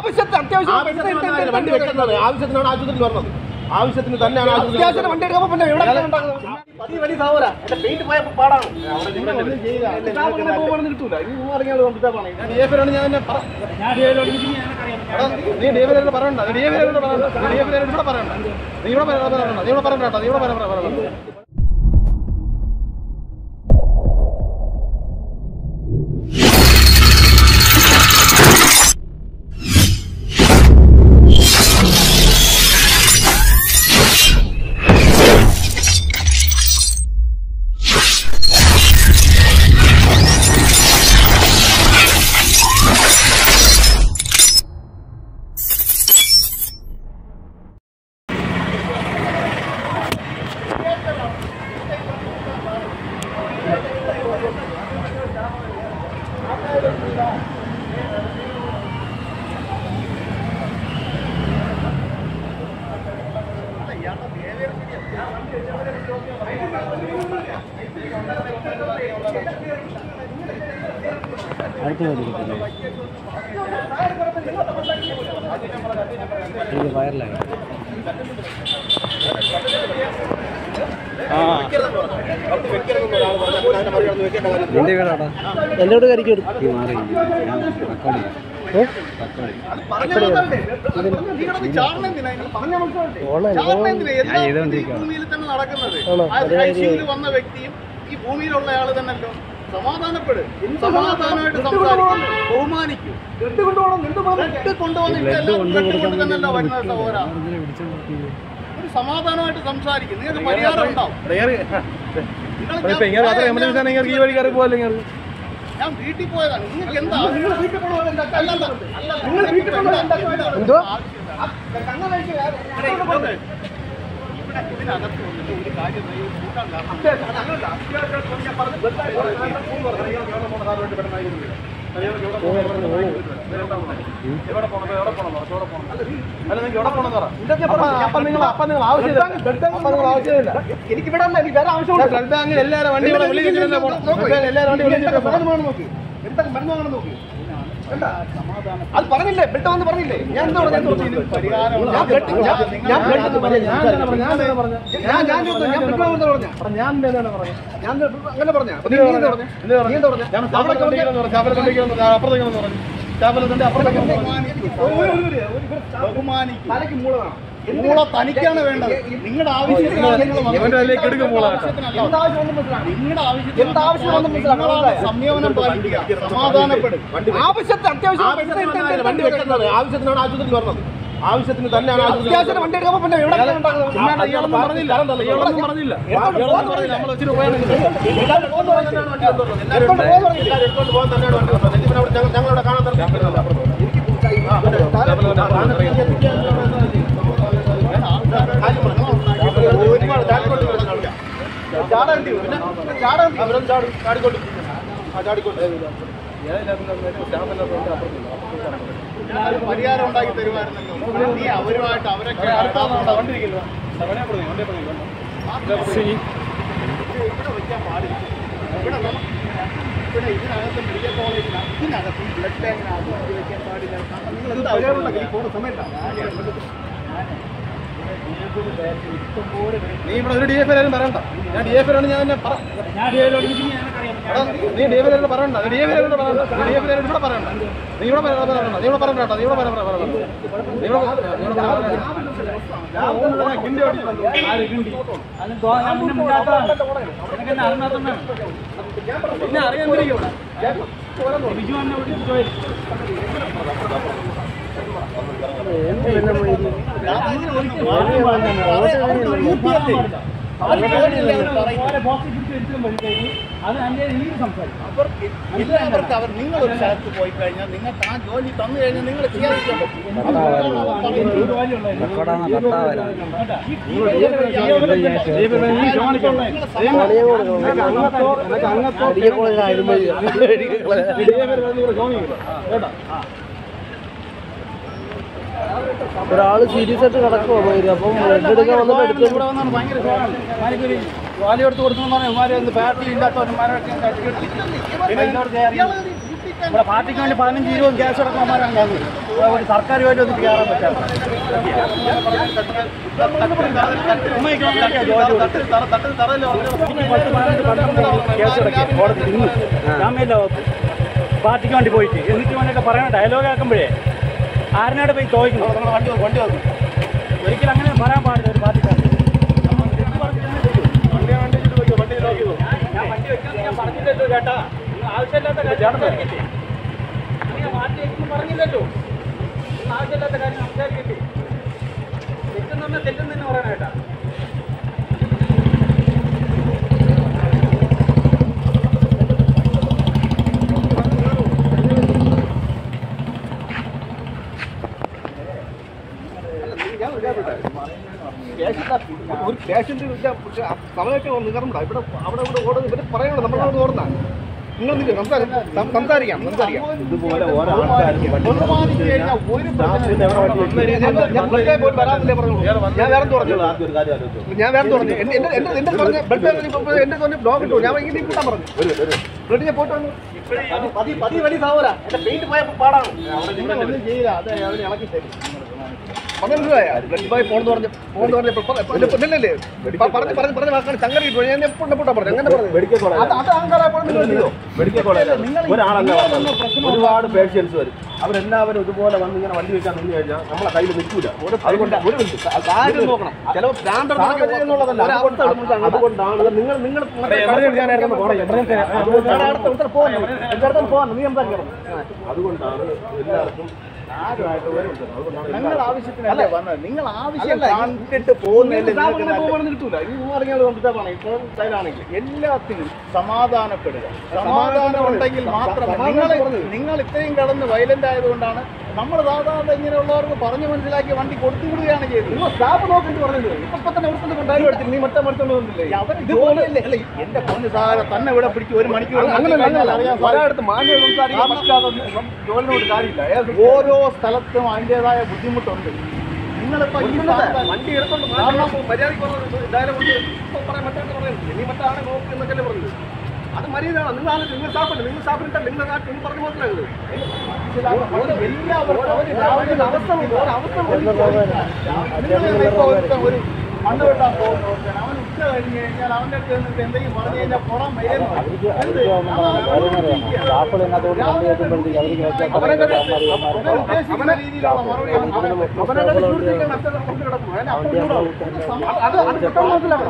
ആവശ്യത്തിന് അത്യാവശ്യം ആവശ്യത്തിനാണ് വണ്ടി വെക്കുന്നത് ആവശ്യത്തിനാണ് ആശുപത്രിയിൽ വരുന്നത് ആവശ്യത്തിന് തന്നെയാണ് ആശുപത്രിയിൽ അത്യാവശ്യം വണ്ടി എടുക്കുമ്പോ പിന്നെ എവിടെ ഉണ്ടാകുന്നത് പതി വലിയ സാവര എന്റെ പെയിന്റ് പോയ പാടാണ് ഡിഎഫിലാണ് ഞാൻ തന്നെ പറ- എടാ, നീ ഡിഎഫിലോട് പറയണ്ട നീ ഡിഎഫിലോട് പറയണ്ട നീ ഡിഎഫിലോട് ഇവിടെ പറയണ്ട നീ ഇവിടെ പറയണ്ട നീ ഇവിടെ പറയണ്ട കേട്ടോ നീ ഇവിടെ പറയണ്ട പറയണ്ട എന്നോട് കരിക്കും ഭൂമിയിൽ തന്നെ നടക്കുന്നത് ആ ഐസിയിൽ വന്ന വ്യക്തിയും ഈ ഭൂമിയിലുള്ള ആള് തന്നല്ലോ സമാധാനപ്പെട് സമാധാനമായിട്ട് സംസാരിക്കും ബഹുമാനിക്കും ബ്ലഡ് കൊണ്ടുവന്നിട്ട് കൊണ്ട് തന്നെയല്ലോ വരുന്നത് സഹോദര ഒരു സമാധാനമായിട്ട് സംസാരിക്കും നിങ്ങൾക്ക് പരിഹാരം ഉണ്ടാവും നിങ്ങൾ ഈ വഴി കയറി പോലെ ഞാൻ വീട്ടിൽ പോയതാണ് നിങ്ങൾക്ക് എന്താ അല്ലല്ല, അല്ലല്ല, നിങ്ങൾ വീട്ടിൽ എന്താ- പോയത് എന്താ എന്തോ? ആവശ്യം? ഇവിടെ ഇതിനകത്ത് വന്നിട്ട് ഒരു കാര്യം ഈ കൂട്ടാൻ കാരണം എവിടെ പോണം എവിടെ പോണം എവിടെ പോണം അല്ല നിങ്ങൾക്ക് എവിടെ പോണം പറ അപ്പൊ നിങ്ങൾ അപ്പൊ നിങ്ങൾ ആവശ്യമില്ല അപ്പൊ നിങ്ങൾ ആവശ്യമില്ല എനിക്ക് ഇവിടെ അല്ല എനിക്ക് വേറെ ആവശ്യമുണ്ട് ബ്ലഡ് ബാങ്കിൽ എല്ലാവരും വണ്ടി ഇവിടെ വിളി വെച്ചിട്ട് പോകണം എല്ലാവരും വണ്ടി വിളി വെച്ചിട്ട് പോകണം നോക്ക് എന്തൊക്കെ മരുന്ന് വാങ്ങണം നോക്ക് കണ്ടാ? അത് പറഞ്ഞില്ലേ ബ്ലഡ് വന്ന് പറഞ്ഞില്ലേ ഞാൻ എന്താ പറഞ്ഞത്? പരിഹാരം ഞാൻ ബ്ലഡ് ഞാൻ ഞാൻ ബ്ലഡ് എന്ന് പറഞ്ഞില്ല. ഞാൻ തന്നെ പറഞ്ഞു. ഞാൻ തന്നെ പറഞ്ഞു. ഞാൻ ഞാൻ ചോദിച്ചു, ഞാൻ ബ്ലഡ് വാങ്ങുന്നത് പറഞ്ഞ ഞാൻ എന്താണ് പറഞ്ഞത് ഞാൻ അങ്ങനെ പറഞ്ഞ നീ എന്താ പറഞ്ഞ നീ എന്താ പറഞ്ഞ ഞാൻ ചാപ്പല കണ്ടിരിക്കുന്നു പറഞ്ഞു ചാപ്പല കണ്ടിരിക്കുന്നു അപ്പുറത്തേക്ക് പറഞ്ഞു ചാപ്പല കണ്ടി അപ്പുറത്തേക്ക് ബഹുമാനിക്കും തലയ്ക്ക് മൂള വേണം മൂള തനിക്കാണ് വേണ്ടത് നിങ്ങളുടെ ആവശ്യത്തിനാണ് നിങ്ങൾ വന്നത്. ഇവന്റെ അതിലേക്ക് എടുക്കും മൂള കേട്ടോ. ആവശ്യത്തിനല്ല. എന്താ ആവശ്യമെന്ന് മനസ്സിലാക്കണം നിങ്ങളുടെ ആവശ്യത്തിന് എന്താ ആവശ്യമെന്ന് മനസ്സിലാക്കണം. നിങ്ങളാണ് സംയമനം പാലിക്കുക സമാധാനപ്പെടും ആവശ്യത്തിന് അത്യാവശ്യം ആവശ്യത്തിനാണ് വണ്ടി വെക്കുന്നത് ആവശ്യത്തിനാണ് ആശുപത്രിയിൽ വരുന്നത് ആവശ്യത്തിന് തന്നെയാണ് ആശുപത്രിയിൽ അത്യാവശ്യം വണ്ടി എടുക്കുമ്പോ പിന്നെ എവിടെ ഉണ്ടാകുന്നത് ചുമ്മാ ഇയാളൊന്നും പറഞ്ഞില്ല ഇയാളൊന്നും പറഞ്ഞില്ല ഇയാളൊന്നും പറഞ്ഞില്ല നമ്മൾ വെച്ചിട്ട് പോയാണ് എല്ലാവരും എടുത്തോണ്ട് പോകാൻ തന്നെയാണ് വണ്ടി വന്നത് എന്നിട്ട് പിന്നെ അവിടെ ഞങ്ങൾ- ഞങ്ങളവിടെ കാണാൻ ഒരുപാട് ചാടിക്കൊണ്ട് വരുന്ന ആൾക്കാർ. ചാടേണ്ടി വരും. പിന്നെ ചാടേണ്ടി വരും. അവരൊന്ന് ചാടും. ചാടിക്കൊണ്ട് ആ ചാടിക്കൊണ്ട് ഞാനൊരു പരിഹാരം ഉണ്ടാക്കി തരുമായിരുന്നല്ലോ നീ അവരുമായിട്ട് അവരൊക്കെ വണ്ടിരിക്കില്ല ഇവിടെ വെക്കാൻ പാടില്ല ഇവിടെ നമുക്ക് ഇവിടെ ഇതിനകത്ത് മെഡിക്കൽ കോളേജിന് ഇതിനകത്ത് ബ്ലഡ് ബാങ്കിനകത്ത് വണ്ടി വെക്കാൻ പാടില്ല കാരണം നിങ്ങൾ എന്താ പരിഹാരം ഈ പോകുന്ന സമയത്താണ് നീ ഇവിടെ ഒരു ഡി എഫ് എല്ലാവരും പറയണ്ട ഞാൻ ഡി എഫ് ഞാൻ തന്നെ പറ എടാ, നീ ഡി എഫ് എല്ലാവരും പറയണ്ട നീ ഡി എഫ് എല്ലാവരും പറയണ്ട നീ ഡി എഫ് എല്ലാവരും ഇവിടെ പറയണ്ട നീ ഇവിടെ പറയണ്ട പറയണ്ട നീ ഇവിടെ പറയണ്ട കേട്ടോ നീ ഇവിടെ പറയണ്ട പറയണ്ട നീ ഇവിടെ നീ ഇവിടെ പറയണ്ട ഞാൻ ഓടുന്നത് ഞാൻ ഗിണ്ടി ഓടിക്കുന്നു ആര് ഗിണ്ടി പിന്നെ അറിയാൻ തിരിക്കും എല്ലാവർക്ക് അവർ നിങ്ങൾ ഒരു സ്ഥലത്ത് പോയി കഴിഞ്ഞാൽ നിങ്ങൾക്ക് ആ ജോലി തന്നു കഴിഞ്ഞാൽ നിങ്ങൾ ചെയ്യാതിരിക്കാൻ പറ്റും ഒരാള് സീരിയസ് ആയിട്ട് കിടക്കുവാ പോയത് അപ്പം ബ്ലഡ് എടുക്കാൻ വന്നിട്ട് എടുത്തു ഇവിടെ വന്നാണ് ഭയങ്കര ഷോക്കാണ് വാലി എടുത്ത് കൊടുത്തു പറഞ്ഞാൽ ഇവന്മാരെ ഒന്ന് പാർട്ടി ഇല്ലാത്തവന്മാരൊക്കെ പിന്നെ ഇന്നോട് ചെയ്യാൻ സംസാരിക്കാൻ ഇവിടെ പാർട്ടിക്ക് വേണ്ടി പതിനഞ്ച് ഇരുപതും ക്യാഷ് അടക്കന്മാരാണ് ഞങ്ങൾ ഒരു സർക്കാർ വേണ്ടി ഒന്നും കയറാൻ പറ്റാതെ പത്ത് പതിനഞ്ച് പന്ത്രണ്ട് കേസ് അടക്കി കോടതി ഇന്ന് ജാമ്യമില്ല വകുപ്പ് പാർട്ടിക്ക് വേണ്ടി പോയിട്ട് എന്നിട്ട് വേണ്ടിയൊക്കെ പറയണ ഡയലോഗ് ആക്കുമ്പോഴേ ആരിനാട് പോയി ചോദിക്കുന്നു വണ്ടി വണ്ടി വന്നു ഒരിക്കലും അങ്ങനെ പറയാൻ പാടില്ല ഒരു പാർട്ടിക്കാർ ഞാൻ വണ്ടി വെക്കാൻ ഞാൻ പറഞ്ഞില്ലല്ലോ ചേട്ടാ നിങ്ങൾ ആവശ്യമില്ലാത്ത കാര്യം സംസാരിക്കല്ലേ നിങ്ങൾ മാറ്റി വെക്കുന്നു പറഞ്ഞില്ലല്ലോ നിങ്ങൾ ആവശ്യമില്ലാത്ത കാര്യം സംസാരിക്കല്ലേ തെറ്റെന്ന് തെറ്റെന്ന് തന്നെ പറയണ ചേട്ടാ ഒരു പേഷ്യന്റ് സമയമൊക്കെ നികർണ്ട ഇവിടെ അവിടെ ഇവിടെ ഓടുന്നു ഇവര് പറയണം നമ്മളവിടെ ഓടുന്ന നിങ്ങൾ നിൽക്ക്, സംസാരം സം- സംസാരിക്കാം സംസാരിക്കാം ഇതുപോലെ ഓരോ ആൾക്കാരും ബഹുമാനിച്ചു കഴിഞ്ഞാൽ ഒരു ഞാൻ വെറുതെ പോയി വരാറില്ലേ പറഞ്ഞു ഞാൻ വേറെ പറഞ്ഞു ആദ്യം ഒരു കാര്യം ആലോചിച്ചു ഞാൻ വേറെ പറഞ്ഞു എന്റെ എന്റെ എന്റെ എന്റെ പറഞ്ഞ ബ്ലഡ് എന്റെ തന്നെ ബ്ലോക്ക് ഇട്ടു ഞാൻ ഇങ്ങനെ കൂട്ടാൻ പറഞ്ഞു ബ്ലഡ് ഞാൻ പോയിട്ട് വന്നു പതി പതി വലിയ സാവര എന്റെ പെയിന്റ് പോയ പാടാണ് ഒന്നും ചെയ്യില്ല അത് അവര് ഇളക്കി തരും മനസ്സിലായ ബ്ലഡ് ബോയ് പോണെന്ന് പറഞ്ഞു പോണെന്ന് പറഞ്ഞപ്പോൾ ഇല്ലല്ലേ പറഞ്ഞ് പറഞ്ഞ് പറഞ്ഞ വാക്കാണ് ചങ്ങല കിട്ടും ഞാൻ എപ്പോഴും എപ്പോഴും പറഞ്ഞു അങ്ങനെ പറഞ്ഞു മെഡിക്കൽ കോളേജ് അത് അത് അഹങ്കാരപ്പോഴും നിങ്ങൾ ചെയ്തോ മെഡിക്കൽ കോളേജ് ഒരാളല്ല വന്നത്. ഒരുപാട് പേഷ്യൻസ് വരും അവരെല്ലാവരും ഇതുപോലെ വന്ന് ഇങ്ങനെ വണ്ടി വെക്കാൻ നിന്ന് കഴിഞ്ഞാൽ നമ്മളെ കയ്യിൽ നിൽക്കൂല അതുകൊണ്ട് ഒരു മിനിറ്റ് കാര്യം നോക്കണം ചില സാഹചര്യം എന്നുള്ളതല്ല അതുകൊണ്ടാണ് അതുകൊണ്ടാണ് നിങ്ങൾ നിങ്ങൾ അതുകൊണ്ടാണ് എല്ലാവർക്കും ആരുമായിട്ട് ഒരു ഉണ്ട്. അതുകൊണ്ടാണ് നിങ്ങൾ ആവശ്യത്തിനല്ലേ വന്നത് നിങ്ങൾ ആവശ്യം അല്ലല്ല, ഈ- കണ്ടിട്ട് പോകുന്നില്ല നിങ്ങൾക്ക് നല്ല- കിട്ടൂല ഈ ഇറങ്ങിയാൽ കൊണ്ടിട്ടാണ് ഇപ്പോൾ സ്റ്റൈലാണെങ്കിൽ എല്ലാത്തിനും സമാധാനപ്പെടുക സമാധാനം സമാധാനം ഉണ്ടെങ്കിൽ മാത്രം സമാധാനം നിങ്ങൾ പറഞ്ഞു. നിങ്ങൾ ഇത്രയും കടന്ന് വയലന്റ് ആയതുകൊണ്ടാണ് നമ്മൾ സാധാരണ ഇങ്ങനെയുള്ളവർക്ക് പറഞ്ഞു മനസ്സിലാക്കി വണ്ടി കൊടുത്തു വിടുകയാണ് ചെയ്തത് നിങ്ങൾ സ്റ്റാഫ് നോക്കിട്ട് പറഞ്ഞത് ഇപ്പൊ ഇപ്പൊ തന്നെ ഇവിടുത്തെ കൊണ്ടാരും എടുത്തില്ല നീ മറ്റേ മറ്റേ വന്നില്ലേ അവർ ജോലിയല്ലേ അല്ല എന്റെ പൊന്ന് സാറ് തന്നെ ഇവിടെ പിടിച്ച് ഒരു മണിക്കൂർ അങ്ങനെ കഴിഞ്ഞാൽ അറിയാൻ സാധിക്കും. ഒരാടുത്ത് മാന്യം സംസാരിക്കാൻ പറ്റാതെ ജോലിനോട് കാര്യമില്ല ഏത് ഓരോ സ്ഥലത്തും അതിൻ്റെതായ ബുദ്ധിമുട്ടുണ്ട് നിങ്ങളിപ്പോ ഈ സാധാരണ- വണ്ടി എടുത്തോണ്ട് മാറണം മര്യാദയ്ക്ക് പറഞ്ഞു എന്തായാലും കൊണ്ട് ഇപ്പൊ പറയാൻ പറ്റാത്ത പറയുന്നത് നീ മറ്റാണ് നോക്കി എന്നൊക്കെ പറഞ്ഞത് അത് മര്യാദയാണ് നിങ്ങൾ ആലോചിച്ച് നിങ്ങൾ സ്റ്റാഫല്ലേ നിങ്ങൾ സ്റ്റാഫിനിട്ട് നിങ്ങൾ നാട്ടിൽ നിങ്ങൾ പറഞ്ഞു മനസ്സിലായത് എല്ലാവർക്കും അവര് രാവിലെ അവസ്ഥ ഉണ്ട്, ഒരു അവസ്ഥ ഉണ്ട്. നിങ്ങളിപ്പോ ഒരുത്തൻ ഒരു മണ്ണ് വെട്ടാൻ പോകുന്ന ഒരുത്തൻ, അവൻ ഉച്ച കഴിഞ്ഞ് കഴിഞ്ഞാൽ അവന്റെ അടുത്ത് നിന്നിട്ട് എന്തെങ്കിലും പറഞ്ഞു കഴിഞ്ഞാൽ പുറം മരുന്ന് എന്ത്? അവനെ ഉദ്ദേശിക്കുന്ന രീതിയിലുള്ള മറുപടി അവൻ പറയും. അവനൊക്കെ ചൂണ്ടിക്കാൻ മറ്റൊരു കൊണ്ട് കിടക്കും. അതിന് അപ്പോൾ ചൂടാവും. അത് അത് പെട്ടെന്ന് മനസ്സിലാക്കണം.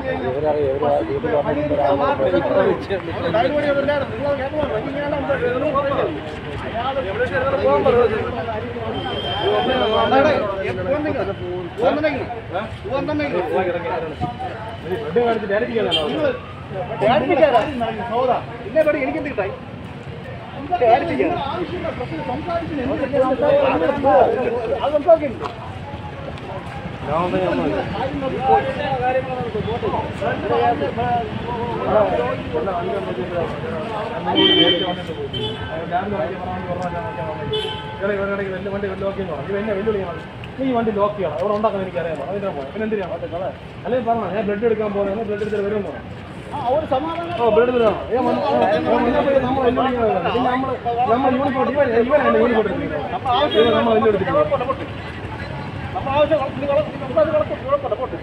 എനിക്കെന്ത് കിട്ടായി അത് സംസാരിക്കുന്നുണ്ട് നീ വണ്ടി ലോക്ക് ചെയ്യണം ഇവിടെ ഉണ്ടാക്കുന്ന എനിക്ക് അറിയാമോ അതിന്റെ പോയി പിന്നെ എന്തിനാ അല്ലെങ്കിൽ പറഞ്ഞോ ഞാൻ ബ്ലഡ് എടുക്കാൻ പോകുന്നത് ബ്ലഡ് എടുത്തിട്ട് വരുമെന്ന് പറഞ്ഞു ഒരു സമാധാനം ഓ ബ്ലഡ് തരാം നമ്മൾ നമ്മൾ യൂണിഫോം ഇവൻ ഇവനാണ് യൂണിഫോം എടുത്തിരിക്കുന്നത് നമ്മൾ വലിയ എടുത്തിരിക്കുന്നത് നമ്മൾ ആവശ്യം നിങ്ങൾ കുഴപ്പമില്ല പോട്ടെ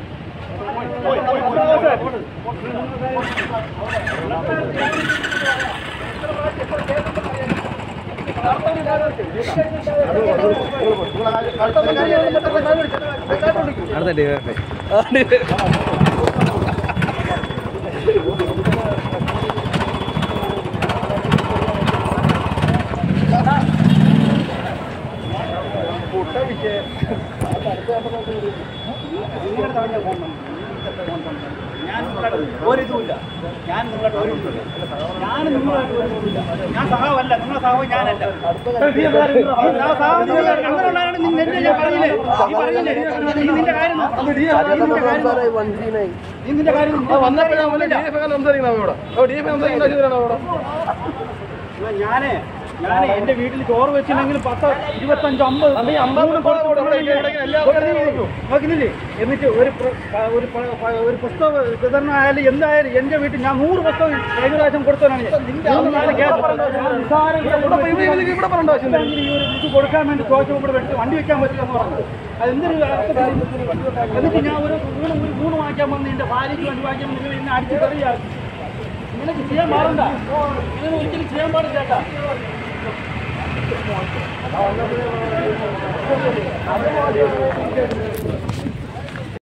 ഞാൻ നിങ്ങളുടെ ഒരിതുമില്ല ഞാൻ നിങ്ങളുടെ ഒരു ഇതുമില്ല ഞാൻ നിങ്ങളുമായിട്ട് ഒരു ഇതുമില്ല ഞാൻ സഹാവല്ല നിങ്ങളെ സഹാവ് ഞാനല്ല ആ സഹാവ് നിങ്ങളാണ്. അങ്ങനെയുള്ളവരാണ് നിന്നെ എന്നെ ഞാൻ പറഞ്ഞില്ലേ നീ പറഞ്ഞില്ലേ നീ നിന്റെ കാര്യം നോക്ക്. നീ നിന്റെ കാര്യം നോക്ക്. നീ നിന്റെ കാര്യം നോക്ക്. വന്നപ്പോഴാണ് സംസാരിക്കണം അവിടെ ഡി എഫ് സംസാരിക്കുന്ന ഞാനേ ഞാൻ എന്റെ വീട്ടിൽ ചോറ് വെച്ചില്ലെങ്കിലും പത്ത് ഇരുപത്തഞ്ച് അമ്പത് മൂന്ന് കൊടുത്ത് കൊടുക്കുന്നില്ലേ? നോക്കുന്നില്ലേ എന്നിട്ട് ഒരു പ്ര- ഒരു പ്ര- ഒരു പുസ്തക വിതരണം ആയാലും എന്തായാലും എന്റെ വീട്ടിൽ ഞാൻ നൂറ് പുസ്തകം കഴിഞ്ഞ പ്രാവശ്യം കൊടുത്തവനാണ് ഞാൻ. മൂന്ന് നാല് കേസ്. ഞാൻ നിസ്സാരം ഇവിടെ പറയേണ്ട ആവശ്യമില്ല ഈ ഒരു ഇത് കൊടുക്കാൻ വേണ്ടി ചോദിച്ചപ്പോൾ ഇവിടെ വെച്ച് വണ്ടി വെക്കാൻ പറ്റില്ല എന്ന് പറഞ്ഞു അതെന്തൊരു അർത്ഥത്തിൽ എന്നിട്ട് ഞാൻ ഒരു മൂന്ന് ഒരു മൂന്ന് വാങ്ങിക്കാൻ വന്ന് എന്റെ ഭാര്യയ്ക്ക് വണ്ടി വാങ്ങിക്കാൻ വന്ന് നിങ്ങൾ എന്നെ അടിച്ച് തെറിയാക്കി ഇങ്ങനെയൊക്കെ ചെയ്യാൻ പാടില്ല ഇങ്ങനെ ഒരിക്കലും ചെയ്യാൻ പാടില്ല ചേട്ടാ